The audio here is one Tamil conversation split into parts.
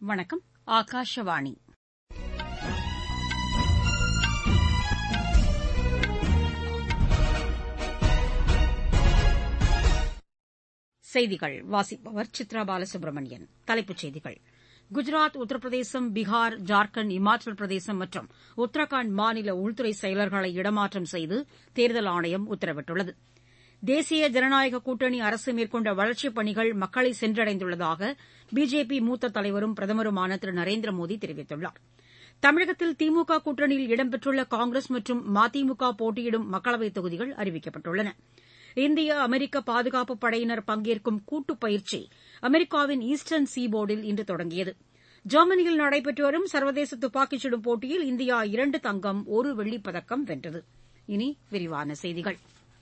வணக்கம் ஆகாஷவாணி செய்திகள் வாசிப்பவர் சித்ரா பாலசுப்ரமணியன் தலைப்புச் செய்திகள் குஜராத் உத்தரப்பிரதேசம் பீகார் ஜார்க்கண்ட் இமாச்சல பிரதேசம் மற்றும் உத்தரகாண்ட் மாநில உள்துறை செயலர்களை இடமாற்றம் செய்து தேர்தல் ஆணையம் உத்தரவிட்டுள்ளது தேசிய ஜனநாயக கூட்டணி அரசு மேற்கொண்ட வளர்ச்சிப் பணிகள் மக்களை சென்றடைந்துள்ளதாக பிஜேபி மூத்த தலைவரும் பிரதமருமான திரு நரேந்திர மோடி தெரிவித்துள்ளார் தமிழகத்தில் திமுக கூட்டணியில் இடம்பெற்றுள்ள காங்கிரஸ் மற்றும் மதிமுக போட்டியிடும் மக்களவைத் தொகுதிகள் அறிவிக்கப்பட்டுள்ளன இந்திய அமெரிக்க பாதுகாப்புப் படையினர் பங்கேற்கும் கூட்டுப் பயிற்சி அமெரிக்காவின் ஈஸ்டர்ன் சீபோர்டில் இன்று தொடங்கியது ஜெர்மனியில் நடைபெற்று வரும் சர்வதேச துப்பாக்கிச் சுடும் போட்டியில் இந்தியா இரண்டு தங்கம் ஒரு வெள்ளிப் பதக்கம் வென்றது இனி விரிவான செய்திகள்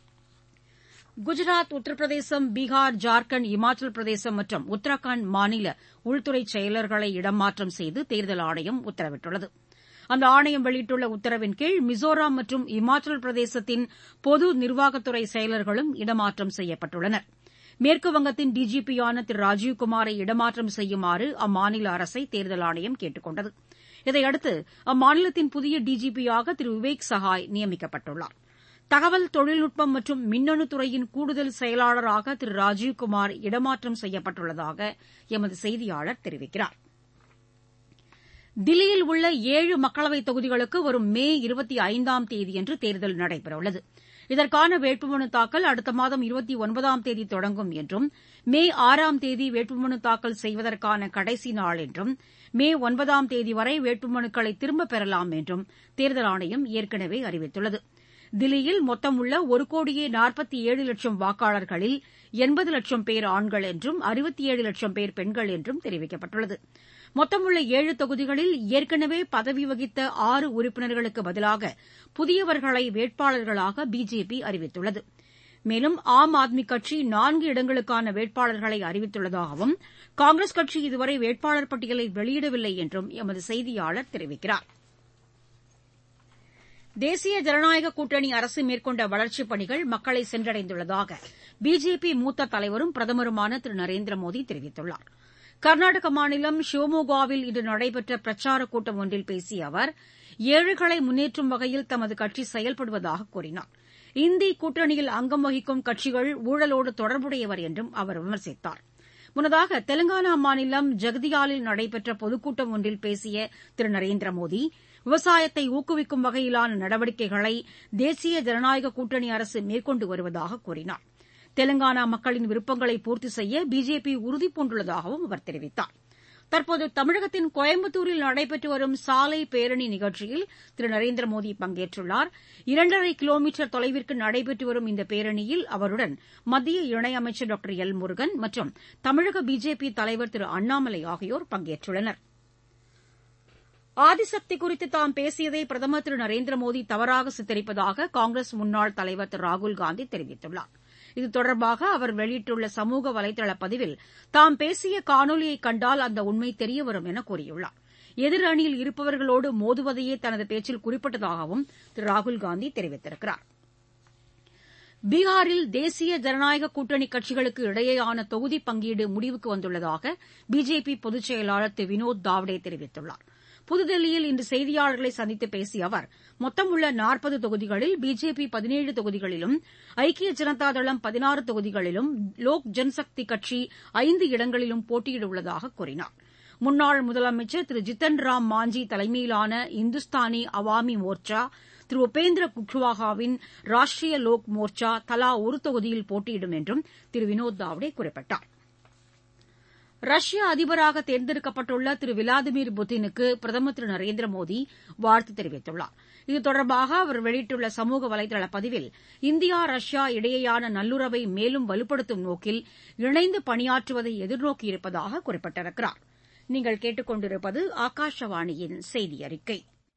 குஜராத் உத்தரப்பிரதேசம் பீகார் ஜார்க்கண்ட் இமாச்சல பிரதேசம் மற்றும் உத்தரகாண்ட் மாநில உள்துறை செயலர்களை இடமாற்றம் செய்து தேர்தல் ஆணையம் உத்தரவிட்டுள்ளது அந்த ஆணையம் வெளியிட்டுள்ள உத்தரவின் கீழ் மிசோராம் மற்றும் இமாச்சல பிரதேசத்தின் பொது நிர்வாகத்துறை செயலர்களும் இடமாற்றம் செய்யப்பட்டுள்ளனர் மேற்குவங்கத்தின் டிஜிபியான திரு ராஜீவ்குமாரை இடமாற்றம் செய்யுமாறு அம்மாநில அரசை தேர்தல் ஆணையம் கேட்டுக் கொண்டது இதையடுத்து அம்மாநிலத்தின் புதிய டிஜிபியாக திரு விவேக் சகாய் நியமிக்கப்பட்டுள்ளார் தகவல் தொழில்நுட்பம் மற்றும் மின்னணு துறையின் கூடுதல் செயலாளராக திரு ராஜீவ்குமார் இடமாற்றம் செய்யப்பட்டுள்ளதாக எமது செய்தியாளர் தெரிவிக்கிறார் தில்லியில் உள்ள ஏழு மக்களவைத் தொகுதிகளுக்கு வரும் மே இருபத்தி ஐந்தாம் தேதியன்று தேர்தல் நடைபெறவுள்ளது இதற்கான வேட்புமனு தாக்கல் அடுத்த மாதம் இருபத்தி ஒன்பதாம் தேதி தொடங்கும் என்றும் மே ஆறாம் தேதி வேட்புமனு தாக்கல் செய்வதற்கான கடைசி நாள் என்றும் மே ஒன்பதாம் தேதி வரை வேட்புமனுக்களை திரும்பப் பெறலாம் என்றும் தேர்தல் ஆணையம் ஏற்கனவே அறிவித்துள்ளது தில்லியில் மொத்தம் உள்ள ஒரு கோடியே நாற்பத்தி ஏழு லட்சம் வாக்காளர்களில் எண்பது லட்சம் பேர் ஆண்கள் என்றும் அறுபத்தி ஏழு லட்சம் பேர் பெண்கள் என்றும் தெரிவிக்கப்பட்டுள்ளது மொத்தமுள்ள ஏழு தொகுதிகளில் ஏற்கனவே பதவி வகித்த ஆறு உறுப்பினர்களுக்கு பதிலாக புதியவர்களை வேட்பாளர்களாக பிஜேபி அறிவித்துள்ளது மேலும் ஆம் ஆத்மி கட்சி நான்கு இடங்களுக்கான வேட்பாளர்களை அறிவித்துள்ளதாகவும் காங்கிரஸ் கட்சி இதுவரை வேட்பாளர் பட்டியலை வெளியிடவில்லை என்றும் எமது செய்தியாளர் தெரிவிக்கிறார் தேசிய ஜனநாயக கூட்டணி அரசு மேற்கொண்ட வளர்ச்சிப் பணிகள் மக்களை சென்றடைந்துள்ளதாக பிஜேபி மூத்த தலைவரும் பிரதமருமான திரு நரேந்திர மோடி தெரிவித்துள்ளார் கர்நாடக மாநிலம் ஷிவமோகாவில் இன்று நடைபெற்ற பிரச்சாரக் கூட்டம் ஒன்றில் பேசிய அவர் ஏழைகளை முன்னேற்றும் வகையில் தமது கட்சி செயல்படுவதாக கூறினார் இந்தி கூட்டணியில் அங்கம் வகிக்கும் கட்சிகள் ஊழலோடு தொடர்புடையவர் என்றும் அவர் விமர்சித்தார் முன்னதாக தெலங்கானா மாநிலம் ஜகதியாலில் நடைபெற்ற பொதுக்கூட்டம் ஒன்றில் பேசிய திரு நரேந்திர மோடி விவசாயத்தை ஊக்குவிக்கும் வகையிலான நடவடிக்கைகளை தேசிய ஜனநாயக கூட்டணி அரசு மேற்கொண்டு வருவதாக கூறினார் தெலங்கானா மக்களின் விருப்பங்களை பூர்த்தி செய்ய பிஜேபி உறுதிபூண்டுள்ளதாகவும் அவர் தெரிவித்தார் தற்போது தமிழகத்தின் கோயம்புத்தூரில் நடைபெற்று வரும் சாலை பேரணி நிகழ்ச்சியில் திரு நரேந்திர மோடி பங்கேற்றுள்ளார் இரண்டரை கிலோமீட்டர் தொலைவிற்கு நடைபெற்று வரும் இந்த பேரணியில் அவருடன் மத்திய இணையமைச்சர் டாக்டர் எல் முருகன் மற்றும் தமிழக பிஜேபி தலைவர் திரு அண்ணாமலை ஆகியோர் பங்கேற்றுள்ளனா் ஆதிசக்தி குறித்து தாம் பேசியதை பிரதமர் திரு நரேந்திர மோடி தவறாக சித்தரிப்பதாக காங்கிரஸ் முன்னாள் தலைவர் திரு ராகுல்காந்தி தெரிவித்துள்ளார் இது தொடர்பாக அவர் வெளியிட்டுள்ள சமூக வலைதள பதிவில் தாம் பேசிய காணொலியை கண்டால் அந்த உண்மை தெரியவரும் என கூறியுள்ளார் எதிர் அணியில் இருப்பவர்களோடு மோதுவதையே தனது பேச்சில் குறிப்பிட்டதாகவும் திரு ராகுல்காந்தி தெரிவித்திருக்கிறார் பீகாரில் தேசிய ஜனநாயக கூட்டணி கட்சிகளுக்கு இடையேயான தொகுதி பங்கீடு முடிவுக்கு வந்துள்ளதாக பிஜேபி பொதுச் செயலாளர் திரு வினோத் தாவ்டே தெரிவித்துள்ளார் புதுதில்லியில் இன்று செய்தியாளர்களை சந்தித்து பேசிய அவர் மொத்தம் உள்ள நாற்பது தொகுதிகளில் பிஜேபி பதினேழு தொகுதிகளிலும் ஐக்கிய ஜனதா தளம் பதினாறு தொகுதிகளிலும் லோக் ஜன்சக்தி கட்சி ஐந்து இடங்களிலும் போட்டியிட உள்ளதாக கூறினார் முன்னாள் முதலமைச்சர் திரு ஜித்தன் ராம் மாஞ்சி தலைமையிலான இந்துஸ்தானி அவாமி மோர்ச்சா திரு உபேந்திர குஷ்வாகாவின் ராஷ்டிரிய லோக் மோர்ச்சா தலா ஒரு தொகுதியில் போட்டியிடும் என்றும் திரு வினோத் தாவ்டே குறிப்பிட்டார் ரஷ்ய அதிபராக தேர்ந்தெடுக்கப்பட்டுள்ள திரு விளாடிமிர் புட்டினுக்கு பிரதமர் திரு நரேந்திர மோடி வாழ்த்து தெரிவித்துள்ளார் இது தொடர்பாக அவர் வெளியிட்டுள்ள சமூக வலைதள பதிவில் இந்தியா ரஷ்யா இடையேயான நல்லுறவை மேலும் வலுப்படுத்தும் நோக்கில் இணைந்து பணியாற்றுவதை எதிர்நோக்கியிருப்பதாக குறிப்பிட்டிருக்கிறார் நீங்கள் கேட்டுக் கொண்டிருப்பது ஆகாஷவாணியின் செய்தி அறிக்கை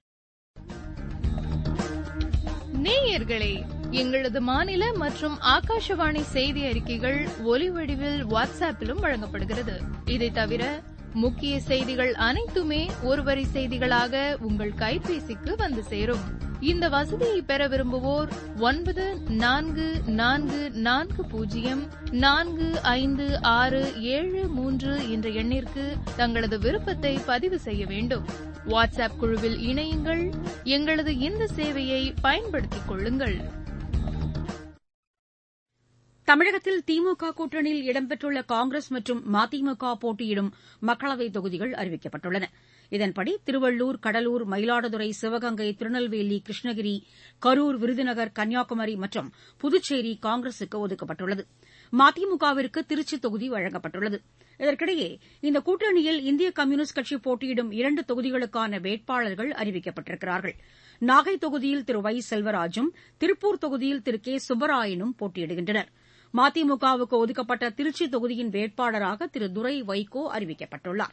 நேயர்களே எங்களது மாநில மற்றும் ஆகாஷவாணி செய்தி அறிக்கைகள் ஒலி வடிவில் வாட்ஸ்அப்பிலும் வழங்கப்படுகிறது இதை தவிர முக்கிய செய்திகள் அனைத்துமே ஒருவரி செய்திகளாக உங்கள் கைபேசிக்கு வந்து சேரும் இந்த வசதியை பெற விரும்புவோர் ஒன்பது நான்கு நான்கு நான்கு பூஜ்ஜியம் நான்கு ஐந்து ஆறு ஏழு மூன்று என்ற எண்ணிற்கு தங்களது விருப்பத்தை பதிவு செய்ய வேண்டும் வாட்ஸ்அப் குழுவில் இணையுங்கள் எங்களது இந்த சேவையை பயன்படுத்திக் கொள்ளுங்கள் தமிழகத்தில் திமுக கூட்டணியில் இடம்பெற்றுள்ள காங்கிரஸ் மற்றும் மதிமுக போட்டியிடும் மக்களவைத் தொகுதிகள் அறிவிக்கப்பட்டுள்ளன இதன்படி திருவள்ளூர் கடலூர் மயிலாடுதுறை சிவகங்கை திருநெல்வேலி கிருஷ்ணகிரி கரூர் விருதுநகர் கன்னியாகுமரி மற்றும் புதுச்சேரி காங்கிரசுக்கு ஒதுக்கப்பட்டுள்ளது மதிமுகவிற்கு திருச்சி தொகுதி வழங்கப்பட்டுள்ளது இதற்கிடையே இந்த கூட்டணியில் இந்திய கம்யூனிஸ்ட் கட்சி போட்டியிடும் இரண்டு தொகுதிகளுக்கான வேட்பாளர்கள் அறிவிக்கப்பட்டிருக்கிறார்கள் நாகை தொகுதியில் திரு ஒய் செல்வராஜும் திருப்பூர் தொகுதியில் திரு கே சுப்பராயனும் போட்டியிடுகின்றனர் மதிமுகவுக்கு ஒதுக்கப்பட்ட திருச்சி தொகுதியின் வேட்பாளராக திரு துரை வைகோ அறிவிக்கப்பட்டுள்ளார்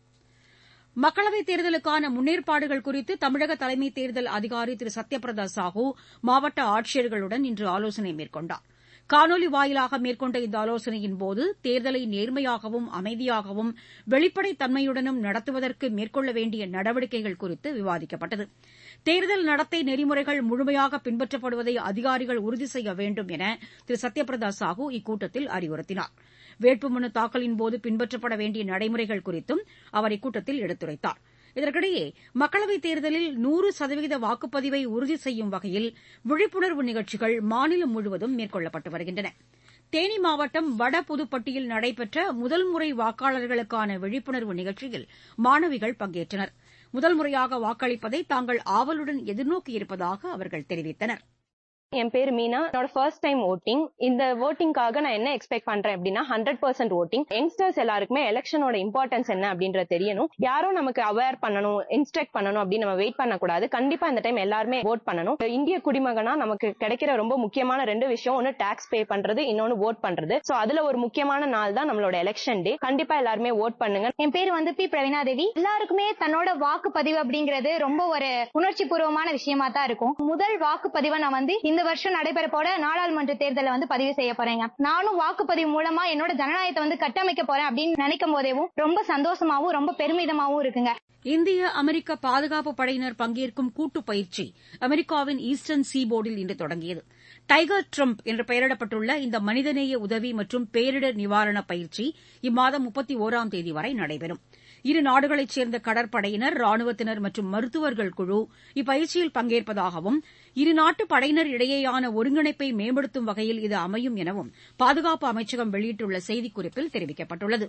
மக்களவைத் தேர்தலுக்கான முன்னேற்பாடுகள் குறித்து தமிழக தலைமை தேர்தல் அதிகாரி திரு சத்யபிரதா சாஹூ மாவட்ட ஆட்சியர்களுடன் இன்று ஆலோசனை மேற்கொண்டார் காணொலி வாயிலாக மேற்கொண்ட இந்த ஆலோசனையின்போது தேர்தலை நேர்மையாகவும் அமைதியாகவும் வெளிப்படைத் தன்மையுடனும் நடத்துவதற்கு மேற்கொள்ள வேண்டிய நடவடிக்கைகள் குறித்து விவாதிக்கப்பட்டது தேர்தல் நடத்தை நெறிமுறைகள் முழுமையாக பின்பற்றப்படுவதை அதிகாரிகள் உறுதி செய்ய வேண்டும் என திரு சத்யபிரதா சாஹூ இக்கூட்டத்தில் அறிவுறுத்தினார் வேட்புமனு தாக்கலின்போது பின்பற்றப்பட வேண்டிய நடைமுறைகள் குறித்தும் அவர் இக்கூட்டத்தில் எடுத்துரைத்தார் இதற்கிடையே மக்களவைத் தேர்தலில் நூறு சதவீத வாக்குப்பதிவை உறுதி செய்யும் வகையில் விழிப்புணர்வு நிகழ்ச்சிகள் மாநிலம் முழுவதும் மேற்கொள்ளப்பட்டு வருகின்றன தேனி மாவட்டம் வடபுதுப்பட்டியில் நடைபெற்ற முதல் முறை வாக்காளர்களுக்கான விழிப்புணர்வு நிகழ்ச்சியில் மாணவிகள் பங்கேற்றனர் முதல் முறையாக வாக்களிப்பதை தாங்கள் ஆவலுடன் எதிர்நோக்கியிருப்பதாக அவர்கள் தெரிவித்தனர் என் பேர் மீனா என்னோட ஃபர்ஸ்ட் டைம் ஓட்டிங் இந்த ஓட்டிங்காக நான் என்ன எக்ஸ்பெக்ட் பண்றேன் அப்படின்னா ஹண்ட்ரட் பர்சன்ட் ஓட்டிங் யங்ஸ்டர்ஸ் எல்லாருக்குமே எலெக்ஷனோட இம்பார்ட்டன்ஸ் என்ன அப்படின்றது தெரியணும் யாரும் நமக்கு அவேர் பண்ணணும் இன்ஸ்ட்ரக்ட் பண்ணணும் அப்படின்னு நம்ம வெயிட் பண்ணக்கூடாது கண்டிப்பா இந்த டைம் எல்லாருமே ஓட் பண்ணணும் இந்திய குடிமகனா நமக்கு கிடைக்கிற ரொம்ப முக்கியமான ரெண்டு விஷயம் ஒன்னு டாக்ஸ் பே பண்றது இன்னொன்னு ஓட் பண்றது சோ அதுல ஒரு முக்கியமான நாள் தான் நம்மளோட எலெக்ஷன் டே கண்டிப்பா எல்லாருமே ஓட் பண்ணுங்க என் பேர் வந்து பி பிரவீனா தேவி எல்லாருக்குமே தன்னோட வாக்குப்பதிவு அப்படிங்கிறது ரொம்ப ஒரு உணர்ச்சி பூர்வமான விஷயமா தான் இருக்கும் முதல் வாக்குப்பதிவை நான் வந்து இந்த வருஷம் நடைபெற போற நாடாளுமன்ற தேர்தலை வந்து பதிவு செய்ய போறேங்க நானும் வாக்குப்பதிவு மூலமா என்னோட ஜனநாயகத்தை வந்து கட்டமைக்க போறேன் அப்படின்னு நினைக்கும் போதேவும் ரொம்ப சந்தோஷமாவும் ரொம்ப பெருமிதமாவும் இருக்குங்க இந்திய அமெரிக்க பாதுகாப்பு படையினர் பங்கேற்கும் கூட்டு பயிற்சி அமெரிக்காவின் ஈஸ்டர்ன் சீபோர்டில் இன்று தொடங்கியது டைகர் ட்ரம்ப் என்று பெயரிடப்பட்டுள்ள இந்த மனிதநேய உதவி மற்றும் பேரிடர் நிவாரண பயிற்சி இம்மாதம் முப்பத்தி ஒராம் தேதி வரை நடைபெறும் இரு நாடுகளைச் சேர்ந்த கடற்படையினர் ராணுவத்தினர் மற்றும் மருத்துவர்கள் குழு இப்பயிற்சியில் பங்கேற்பதாகவும் இருநாட்டு படையினர் இடையேயான ஒருங்கிணைப்பை மேம்படுத்தும் வகையில் இது அமையும் எனவும் பாதுகாப்பு அமைச்சகம் வெளியிட்டுள்ள செய்திக்குறிப்பில் தெரிவிக்கப்பட்டுள்ளது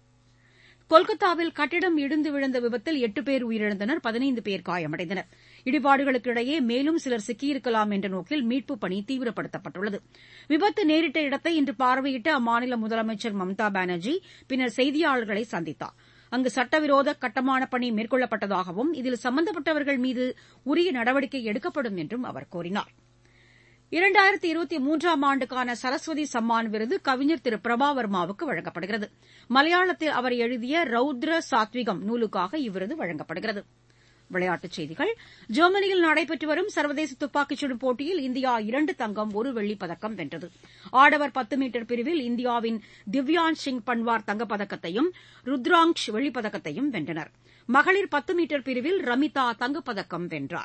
கொல்கத்தாவில் கட்டிடம் இடிந்து விழுந்த விபத்தில் எட்டு பேர் உயிரிழந்தனர் பதினைந்து பேர் காயமடைந்தனர் இடிபாடுகளுக்கு இடையே மேலும் சிலர் சிக்கியிருக்கலாம் என்ற நோக்கில் மீட்புப் பணி தீவிரப்படுத்தப்பட்டுள்ளது விபத்து நேரிட்ட இடத்தை இன்று பார்வையிட்ட அம்மாநில முதலமைச்சர் மம்தா பானர்ஜி பின்னர் செய்தியாளர்களை சந்தித்தார் அங்கு சட்டவிரோத கட்டுமான பணி மேற்கொள்ளப்பட்டதாகவும் இதில் சம்பந்தப்பட்டவர்கள் மீது உரிய நடவடிக்கை எடுக்கப்படும் என்றும் அவர் கூறினார் இரண்டாயிரத்தி இருபத்தி மூன்றாம் ஆண்டுக்கான சரஸ்வதி சம்மான் விருது கவிஞர் திரு பிரபாவர்மாவுக்கு வழங்கப்படுகிறது மலையாளத்தில் அவர் எழுதிய ரௌத்ர சாத்விகம் நூலுக்காக இவ்விருது வழங்கப்படுகிறது விளையாட்டுச் செய்திகள் ஜெர்மனியில் நடைபெற்று வரும் சர்வதேச துப்பாக்கிச் சுடும் போட்டியில் இந்தியா இரண்டு தங்கம் ஒரு வெள்ளிப் பதக்கம் வென்றது ஆடவர் பத்து மீட்டர் பிரிவில் இந்தியாவின் திவ்யான் சிங் பன்வார் தங்கப்பதக்கத்தையும் ருத்ராங்ஷ் வெள்ளிப்பதக்கத்தையும் வென்றனர் மகளிர் பத்து மீட்டர் பிரிவில் ரமிதா தங்கப்பதக்கம் வென்றார்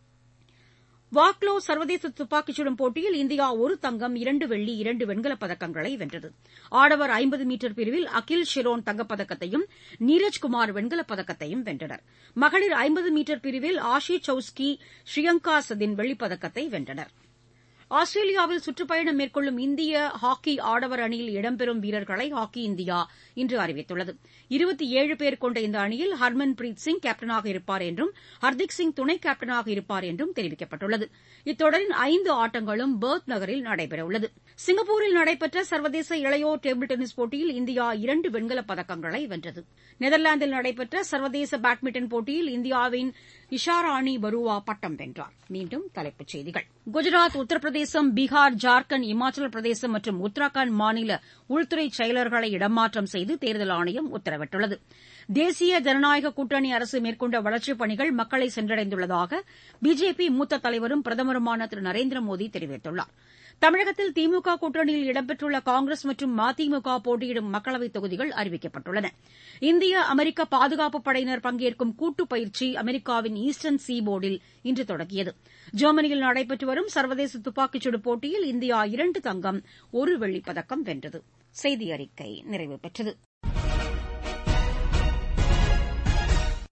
வாக்லோ சர்வதேச துப்பாக்கிச் சுடும் போட்டியில் இந்தியா ஒரு தங்கம் இரண்டு வெள்ளி இரண்டு வெண்கலப் பதக்கங்களை வென்றது ஆடவர் ஐம்பது மீட்டர் பிரிவில் அகில் ஷிரோன் தங்கப்பதக்கத்தையும் நீரஜ்குமார் வெண்கலப் பதக்கத்தையும் வென்றனர் மகளிர் ஐம்பது மீட்டர் பிரிவில் ஆஷி சௌஸ்கி ஸ்ரீயங்கா சதின் வெள்ளிப்பதக்கத்தை வென்றனர் ஆஸ்திரேலியாவில் சுற்றுப்பயணம் மேற்கொள்ளும் இந்திய ஹாக்கி ஆடவர் அணியில் இடம்பெறும் வீரர்களை ஹாக்கி இந்தியா இன்று அறிவித்துள்ளது இருபத்தி ஏழு பேர் கொண்ட இந்த அணியில் ஹர்மன் பிரீத் சிங் கேப்டனாக இருப்பார் என்றும் ஹர்திக் சிங் துணை கேப்டனாக இருப்பார் என்றும் தெரிவிக்கப்பட்டுள்ளது இத்தொடரின் ஐந்து ஆட்டங்களும் பெர்த் நகரில் நடைபெறவுள்ளது சிங்கப்பூரில் நடைபெற்ற சர்வதேச இளையோர் டேபிள் டென்னிஸ் போட்டியில் இந்தியா இரண்டு வெண்கலப் பதக்கங்களை வென்றது நெதர்லாந்தில் நடைபெற்ற சர்வதேச பேட்மிண்டன் போட்டியில் இந்தியாவின் இஷாராணி பருவா பட்டம் வென்றார் மீண்டும் தலைப்புச் செய்திகள் குஜராத் உத்தரப்பிரதேசம் பீகார் ஜார்க்கண்ட் இமாச்சல பிரதேசம் மற்றும் உத்தராகண்ட் மாநில உள்துறை செயலர்களை இடமாற்றம் செய்து தேர்தல் ஆணையம் உத்தரவிட்டுள்ளது தேசிய ஜனநாயக கூட்டணி அரசு மேற்கொண்ட வளர்ச்சிப் பணிகள் மக்களை சென்றடைந்துள்ளதாக பிஜேபி மூத்த தலைவரும் பிரதமருமான திரு நரேந்திர மோடி தெரிவித்துள்ளார் தமிழகத்தில் திமுக கூட்டணியில் இடம்பெற்றுள்ள காங்கிரஸ் மற்றும் மதிமுக போட்டியிடும் மக்களவைத் தொகுதிகள் அறிவிக்கப்பட்டுள்ளன இந்திய அமெரிக்க பாதுகாப்பு படையினர் பங்கேற்கும் கூட்டு பயிற்சி அமெரிக்காவின் ஈஸ்டர்ன் சீ போர்டில் இன்று தொடங்கியது ஜெர்மனியில் நடைபெற்று வரும் சர்வதேச துப்பாக்கிச்சுடு போட்டியில் இந்தியா இரண்டு தங்கம் ஒரு வெள்ளிப் பதக்கம் வென்றது செய்தி அறிக்கை நிறைவு பெற்றது